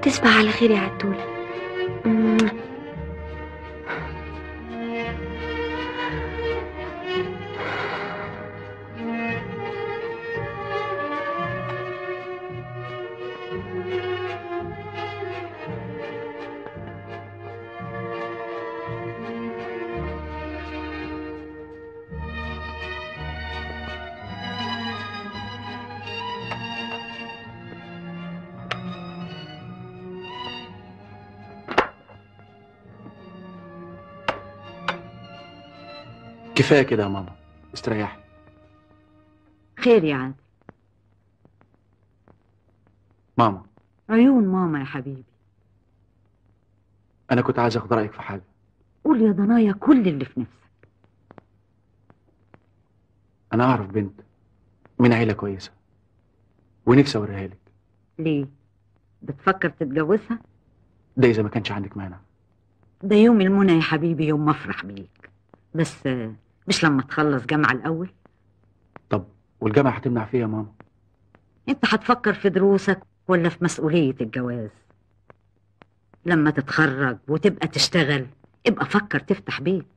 تصبح على خير يا عدولة كفايه كده يا ماما استريحي خير يا عادل ماما عيون ماما يا حبيبي انا كنت عايز اخد رايك في حاجه قول يا ضنايا كل اللي في نفسك انا اعرف بنت من عيله كويسه ونفسي اوريها لك ليه بتفكر تتجوزها ده اذا ما كانش عندك مانع ده يوم المنى يا حبيبي يوم ما افرح بيك بس آه، مش لما تخلص جامعة الأول طب والجامعه هتمنع فيا يا ماما انت هتفكر في دروسك ولا في مسؤولية الجواز لما تتخرج وتبقى تشتغل ابقى فكر تفتح بيت